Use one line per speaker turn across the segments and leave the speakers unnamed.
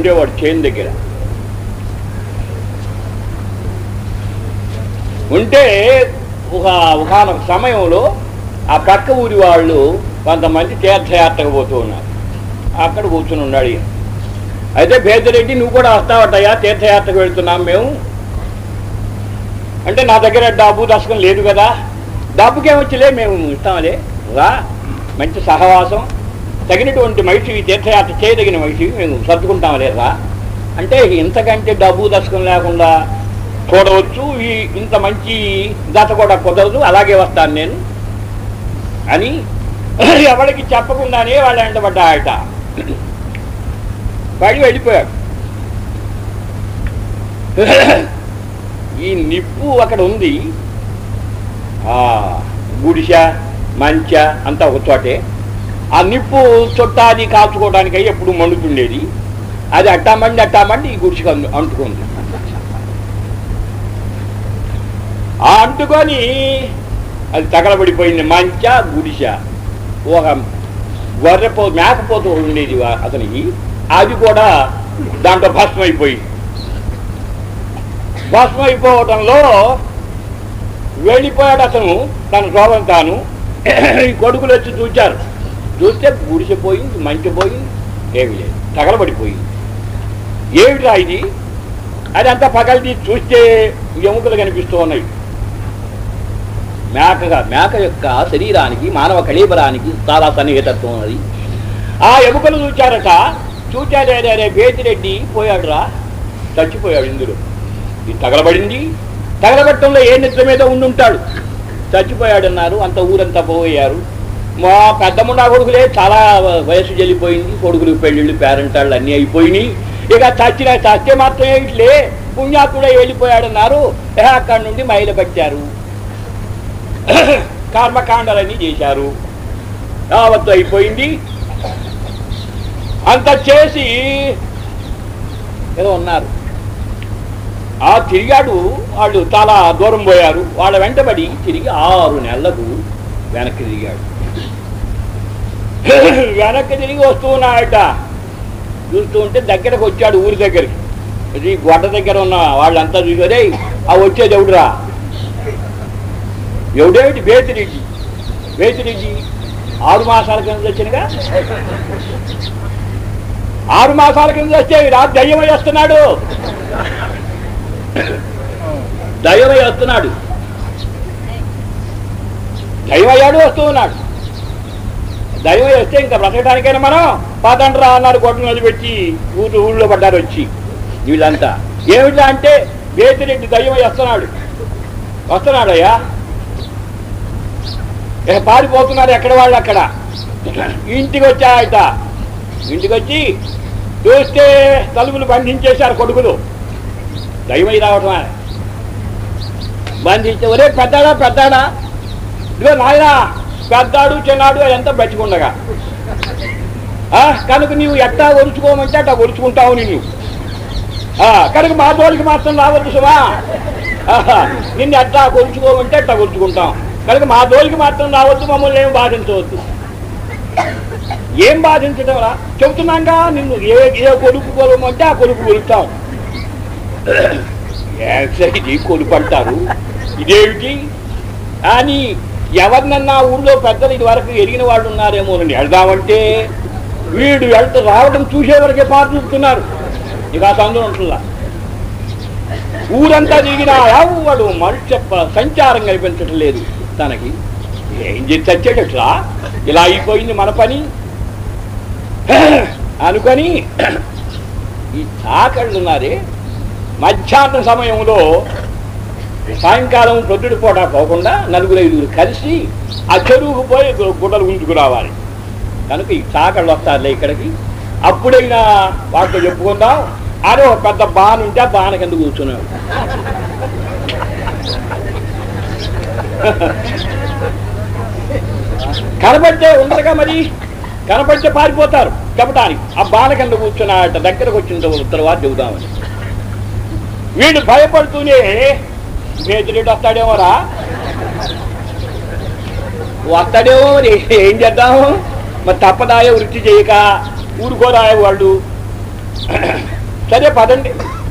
ఉండేవాడు చేను దగ్గర ఉంటే ఒక ఒకనొక సమయంలో ఆ పక్క ఊరి వాళ్ళు కొంతమంది తీర్థయాత్రకు పోతూ ఉన్నారు అక్కడ కూర్చుని ఉన్నాడు ఈయన. అయితే భేదరెడ్డి నువ్వు కూడా వస్తావటయ్యా తీర్థయాత్రకు వెళ్తున్నాం మేము అంటే నా దగ్గర డబ్బు దశకం లేదు కదా డబ్బుకేమొచ్చిలే మేము ఇస్తాంలే రా మంచి సహవాసం తగినటువంటి మనిషి తీర్థయాత్ర చేయదగిన మనిషి మేము సర్దుకుంటాంలే రా అంటే ఇంతకంటే డబ్బు దశకం లేకుండా చూడవచ్చు ఈ ఇంత మంచి దశ కూడా కుదరదు అలాగే వస్తాను నేను అని ఎవరికి చెప్పకుండానే వాళ్ళు వెంటబడ్డాయట పడి వెళ్ళిపోయాడు ఈ నిప్పు అక్కడ ఉంది ఆ గుడిస మంచ అంతా ఒక చోటే ఆ నిప్పు చుట్టాది కాల్చుకోవడానికి అయ్యి ఎప్పుడు మండుతుండేది అది అట్టా మండి అట్టా మండి ఈ గుడిసెకి అంటు- అంటుకుంది ఆ అంటుకొని అది తగలబడిపోయింది మంచ గుడిస ఒక గొర్రెపో మేకపోతూ ఉండేది వా- అతనికి అది కూడా దాంట్లో భస్మం అయిపోయింది భస్మం అయిపోవటంలో వెళ్ళిపోయాడు అతను తన శోభం తాను ఈ కొడుకులు వచ్చి చూచారు చూస్తే గుడిసిపోయింది మంచి పోయింది ఏమి లేదు తగలబడిపోయింది ఏమిటా ఇది అది అంతా పగలిది చూస్తే ఎముకలు కనిపిస్తూ ఉన్నాయి మేకగా మేక యొక్క శరీరానికి మానవ కళీబరానికి చాలా సన్నిహితత్వం ఉన్నది ఆ ఎముకలు చూచారట చూచారే రే బేతిరెడ్డి పోయాడురా చచ్చిపోయాడు ఇందులో ఇది తగలబడింది తగలబట్టంలో ఏ నిద్ర మీద ఉండుంటాడు చచ్చిపోయాడన్నారు అంత ఊరంతా పోయారు మా పెద్దముండా కొడుకులే చాలా వయసు చెల్లిపోయింది కొడుకులు పెళ్ళిళ్ళు పేరెంటాళ్ళు అన్నీ అయిపోయినాయి ఇక చచ్చిన చస్తే మాత్రం ఏమిట్లే పుణ్యాకుడే వెళ్ళిపోయాడన్నారు ఏ అక్కడి నుండి మైలు పట్టారు కర్మకాండాలన్నీ చేశారు యావత్తు అయిపోయింది అంత చేసి ఏదో ఉన్నారు ఆ తిరిగాడు వాళ్ళు చాలా దూరం పోయారు వాళ్ళ వెంటబడి తిరిగి ఆరు నెలలకు వెనక్కి తిరిగాడు వెనక్కి తిరిగి వస్తూ ఉన్నాడట చూస్తూ ఉంటే దగ్గరకు వచ్చాడు ఊరి దగ్గరికి ఇది గొడ్డ దగ్గర ఉన్న వాళ్ళంతా చూసారే ఆ వచ్చేది ఎవడురా ఎవడేమిటి బేతిరెడ్డి బేతిరెడ్డి ఆరు మాసాల కింద వచ్చినగా ఆరు మాసాల కింద వచ్చే రాత్రి దయ్యమై వస్తున్నాడు దయ్యమై వస్తున్నాడు దైవయ్యాడు వస్తూ ఉన్నాడు దైవం వస్తే ఇంకా బ్రతకడానికైనా మనం పాతండ్రా అన్నారు గొడ్డను వదిలిపెట్టి ఊరు ఊళ్ళో పడ్డారు వచ్చి వీళ్ళంతా ఏమిటా అంటే బేతిరెడ్డి దయ్యమై వస్తున్నాడు వస్తున్నాడయ్యా ఇక పారిపోతున్నారు ఎక్కడ వాళ్ళు అక్కడ ఇంటికి వచ్చాయట ఇంటికి వచ్చి చూస్తే తలుపులు బంధించేశారు కొడుకులు దైవై రావటం ఆయన. బంధించి ఒరే పెద్దాడా పెద్దాడా ఇదిగో నాయనా పెద్దాడు చిన్నాడు అదంతా బతికుండగా ఆ, కనుక నీవు ఎట్టా ఒరుచుకోమంటే అట్టా ఒరుచుకుంటావు నిన్ను ఆ, కనుక మా తోలికి మాత్రం రావద్దు సుమా ఆహా, నిన్ను ఎట్టా కొలుచుకోమంటే అట్టా కొలుచుకుంటాం కనుక మా తోలికి మాత్రం రావద్దు మమ్మల్ని ఏం బాధించవద్దు ఏం బాధించడం రా చెబుతున్నాగా నిన్ను ఏ ఏ కొడుకు కొలమంటే ఆ కొడుకు కొలుస్తాం ఇది కొలుపు అంటారు ఇదేమిటి అని ఎవరినన్నా ఊళ్ళో పెద్దలు ఇది వరకు ఎరిగిన వాళ్ళు ఉన్నారేమోనండి వెళ్దామంటే వీడు వెళ్తే రావడం చూసే వరకే పాటు చూపుతున్నారు ఇక ఆ సందులో ఉంటుందా ఊరంతా తిరిగినా ఎవడు మనుష్య ప- సంచారం కనిపించటం లేదు తనకి ఏం చేసి చచ్చేటట్లా ఇలా అయిపోయింది మన పని అనుకొని ఈ చాకళ్ళు ఉన్నారే మధ్యాహ్న సమయంలో సాయంకాలం ప్రొద్దుటి పూట పోకుండా నలుగురు ఐదుగురు కలిసి ఆ చెరువుకు పోయి గు- గుడ్డలు ఉంచుకు రావాలి కనుక ఈ చాకళ్ళు వస్తారులే ఇక్కడికి అప్పుడైనా వాటితో చెప్పుకుందాం అని ఒక పెద్ద బాన్ ఉంటే ఆ బాన కింద కూర్చున్నాడు కనబడితే ఉండరుగా మరి కనబడితే పారిపోతారు చెప్పడానికి ఆ బాల కింద కూర్చున్నాడట దగ్గరకు వచ్చిన తర్వాత చెబుదామని వీడు భయపడుతూనే మేతిరెడ్డి వస్తాడేమోరా వస్తాడేమో మరి ఏం చేద్దాము మరి తప్పదాయ వృత్తి చేయక ఊరుకోరాయ వాళ్ళు సరే పదండి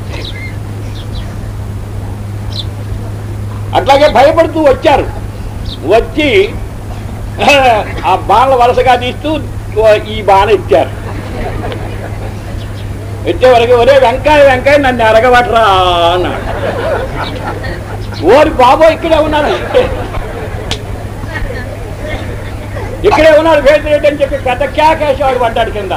అట్లాగే భయపడుతూ వచ్చారు వచ్చి ఆ బాణలు వరుసగా తీస్తూ ఈ బాణ ఇచ్చారు ఇచ్చే వరకు ఒరే వెంకాయ వెంకాయ నన్ను అరగబట్టరా అన్నాడు ఓరి బాబో ఇక్కడే ఉన్నారు ఇక్కడే ఉన్నారు వేదిరెడ్డి అని చెప్పి పెద్ద కేకేసేవాడు పడ్డాడు కింద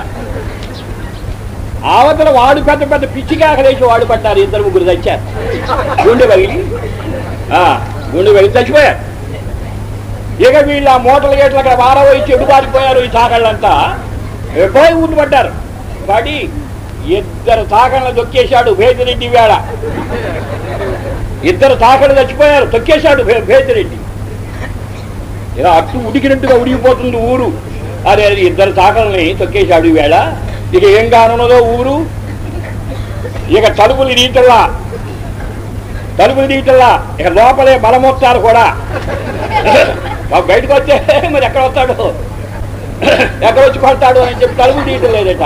అవతల వాడు పెద్ద పెద్ద పిచ్చి కేకలేసి వాడు పడ్డారు ఇద్దరు ముగ్గురు తెచ్చారు గుండె పగిలి ఆ, గుండె పగిలి చచ్చిపోయారు ఇక వీళ్ళు ఆ మూటలు గేట్లు అక్కడ వారవై చెడు పారిపోయారు ఈ తాకళ్ళంతా ఎప్పుడై ఊళ్ళు పడ్డారు పడి ఇద్దరు తాకళ్ళ దొక్కేశాడు భేదిరెడ్డి వేళ ఇద్దరు తాకళ్ళు చచ్చిపోయారు తొక్కేశాడు భే- భేదిరెడ్డి ఇలా అట్టు ఉడికినట్టుగా ఉడికిపోతుంది ఊరు అరే అది ఇద్దరు తాకల్ని తొక్కేశాడు ఈవేళ ఇక ఏం కానున్నదో ఊరు ఇక తలుపులు నీటల్లా తలుపులు నీటల్లా ఇక లోపలే బలమొత్తారు కూడా బాబు బయటకు వస్తే మరి ఎక్కడ వస్తాడు ఎక్కడ వచ్చి పడతాడు అని చెప్పి తలుపు తీయటం లేదట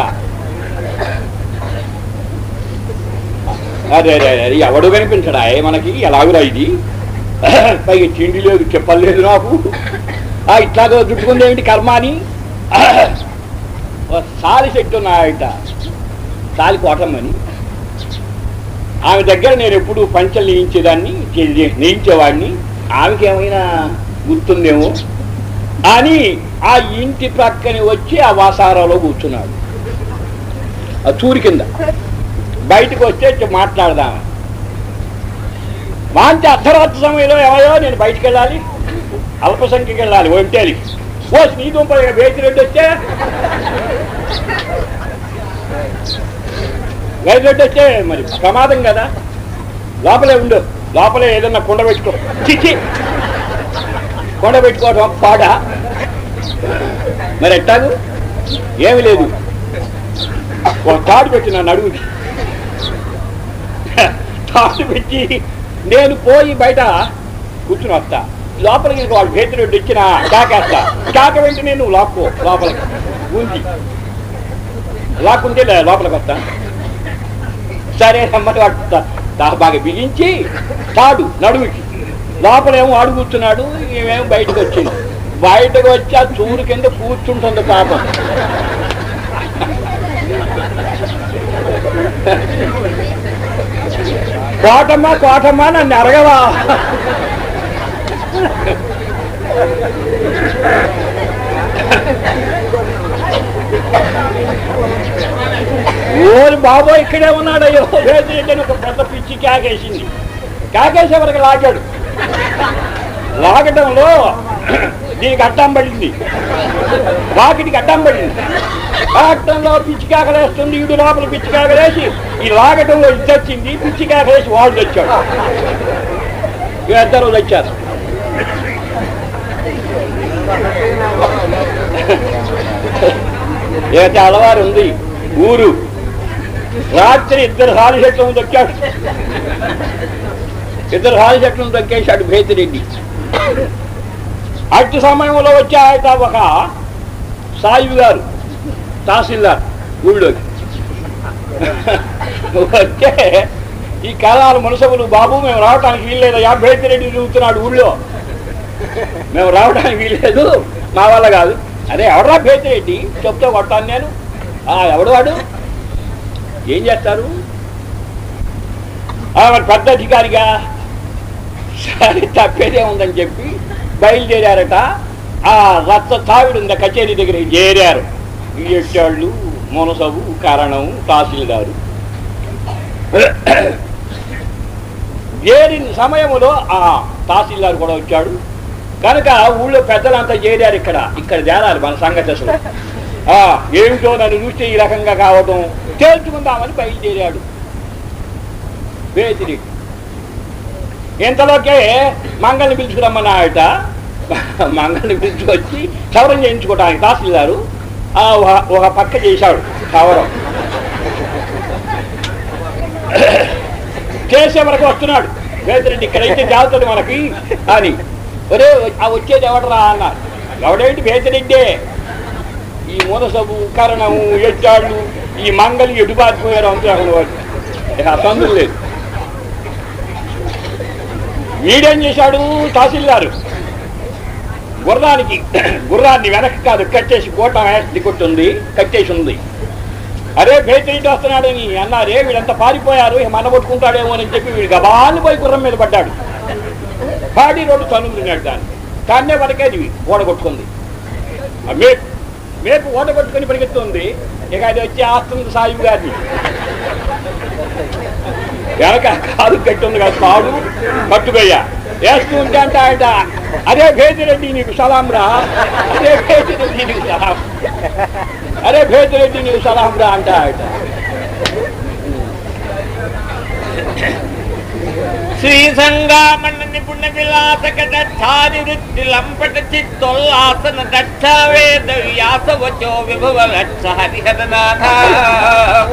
అరే అరే అరే ఎవడు కనిపించడా ఏ మనకి ఎలాగురా ఇది పైగా తిండి లేదు చెప్పలు లేదు నాకు ఆ ఇట్లాగో చుట్టుకుంది ఏమిటి కర్మ అని ఓ సాలి శక్తి ఉన్నాయట సాలి కోటమ్మని ఆమె దగ్గర నేను ఎప్పుడు పంచలు నేయించేదాన్ని చే- నేయించేవాడిని ఆమెకి ఏమైనా గుర్తుందేమో అని ఆ ఇంటి ప్రక్కని వచ్చి ఆ వాసారాలో కూర్చున్నాడు ఆ చూరి కింద బయటకు వస్తే ఇట్లా మాట్లాడదాం వాంతి అర్ధరాత్రి సమయంలో ఎవరో నేను బయటికి వెళ్ళాలి అల్పసంఖ్యకి వెళ్ళాలి ఒంటేది ఓ నీ దుంప వేసిరెడ్డి వస్తే వేసిరెడ్డి వస్తే మరి ప్రమాదం కదా లోపలే ఉండు లోపలే ఏదన్నా కుండ పెట్టుకో చిచ్చి కొండ పెట్టుకోవడం పాడ మరి ఎట్టాగు ఏమి లేదు ఒక తాడు పెట్టి నన్ను అడుగుకి తాడు పెట్టి నేను పోయి బయట కూర్చుని వస్తా లోపలికి ఇంక వాళ్ళు చేతులు ఇచ్చిన కాకేస్తా కాక వెంటనే నువ్వు లాక్కో లోపలికి ఉంచి లాక్కుంటే లే- లోపలికి వస్తా సరే రమ్మని వాడు తా- తా- బాగా బిగించి తాడు నడుముకి లోపలేమో అడుగు కూర్చున్నాడు ఈమెమో బయటకు వచ్చింది బయటకు వచ్చి ఆ చూరు కింద కూర్చుంటుంది పాపం కోటమ్మ కోటమ్మ నన్ను అరగవా ఓరి బాబో ఇక్కడే ఉన్నాడయ్యో వేదిరెడ్డి అని ఒక పెద్ద పిచ్చి కేకేసింది కేకేసే వరకు లాగాడు లాగటంలో దీనికి అడ్డం పడింది వాకిటికి అడ్డం పడింది లాగటంలో పిచ్చి కేకలేస్తుంది ఈడు లోపల పిచ్చి కేకలేసి ఈ లాగటంలో ఇది వచ్చింది పిచ్చి కేకలేసి వాడు తెచ్చాడు ఇద్దరు తెచ్చారు ఏదైతే అలవారు ఉంది ఊరు రాత్రి ఇద్దరు హాలి చెట్లను దొక్కాడు ఇద్దరు హాలి చెట్లను దొక్కేశాడు భేతిరెడ్డి అటు సమయంలో వచ్చాయట ఒక సాయిబు గారు తహసీల్దార్ ఊళ్ళోకి వస్తే ఈ కళాల మునసబులు బాబు మేము రావటానికి వీల్లేదయ్యా భేతిరెడ్డి తిరుగుతున్నాడు ఊళ్ళో మేము రావడానికి వీల్లేదు మా వల్ల కాదు అదే ఎవడరా భేతిరెడ్డి చెప్తే కొట్టాను నేను ఆ ఎవడు వాడు ఏం చేస్తారు ఆ, మరి పెద్ద అధికారిగా సరే తప్పేదే ఉందని చెప్పి బయలుదేరారట ఆ రక్త తావిడు ఉంది ఆ కచేరీ దగ్గర చేరారు ఎట్టాళ్ళు మునసబు కారణం తహసీల్దారు చేరిన సమయంలో ఆ తహసీల్దార్ కూడా వచ్చాడు కనుక ఊళ్ళో పెద్దలంతా చేరారు ఇక్కడ ఇక్కడ చేరారు మన సంగతి అసలు ఆ, ఏమిటో నన్ను చూస్తే ఈ రకంగా కావడం తేల్చుకుందామని బయలుదేరాడు వేతిరి ఇంతలోకే మంగళని పిలుచుకురమ్మన్నాయట మంగళని పిలుచుకొచ్చి క్షవరం చేయించుకోవడానికి తహసీల్దారు ఆ, ఒక- ఒక పక్క చేశాడు క్షవరం చేసే వరకు వస్తున్నాడు వేదిరెడ్డి ఇక్కడైతే జాగ్రత్తలు మనకి అని ఒరే ఆ వచ్చేది ఎవడరా అన్నారు ఎవడేంటి వేదిరెడ్డే ఈ మూలసబు కరణము ఎచ్చాళ్ళు ఈ మంగళి ఎటుబారిపోయారు అంతే అక్కడ వాడు ఇక అసందులు లేదు వీడేం చేశాడు తహసీల్దారు గుర్రానికి గుర్రాన్ని వెనక్కి కాదు కట్టేసి కోట వేసి కొట్టుంది కట్టేసి ఉంది అరే భేతరీటి వస్తున్నాడని అన్నారే వీడంతా పారిపోయారు ఇక మన కొట్టుకుంటాడేమో అని చెప్పి వీడు గబాలు పోయి గుర్రం మీద పడ్డాడు పాడి రోడ్డు తనులు తిన్నాడు దాన్ని దాన్నే పడకేది ఓడ కొట్టుకుంది ఆ మేపు మేపు ఓడ కొట్టుకొని పరిగెత్తుంది ఇక అది వచ్చి ఆస్తుంది సాయిబు గారిని వెనక కాదు కట్టి ఉంది కదా తాడు కట్టుగయ్యా వేస్తూ ఉంటే అంట ఆయన అరే భేదిరెడ్డి నీకు సలాం రా అరే భేదిరెడ్డి నీకు సలాం అరే భేదిరెడ్డి నీకు సలాం రా అంట ఆయన
శ్రీ సంగామణ నిపుణ విలాసక దక్షాది వృత్తి లంపట చిత్తోల్లాసన దక్ష వేద వ్యాస వచో విభవ లక్ష హరిహర నాథ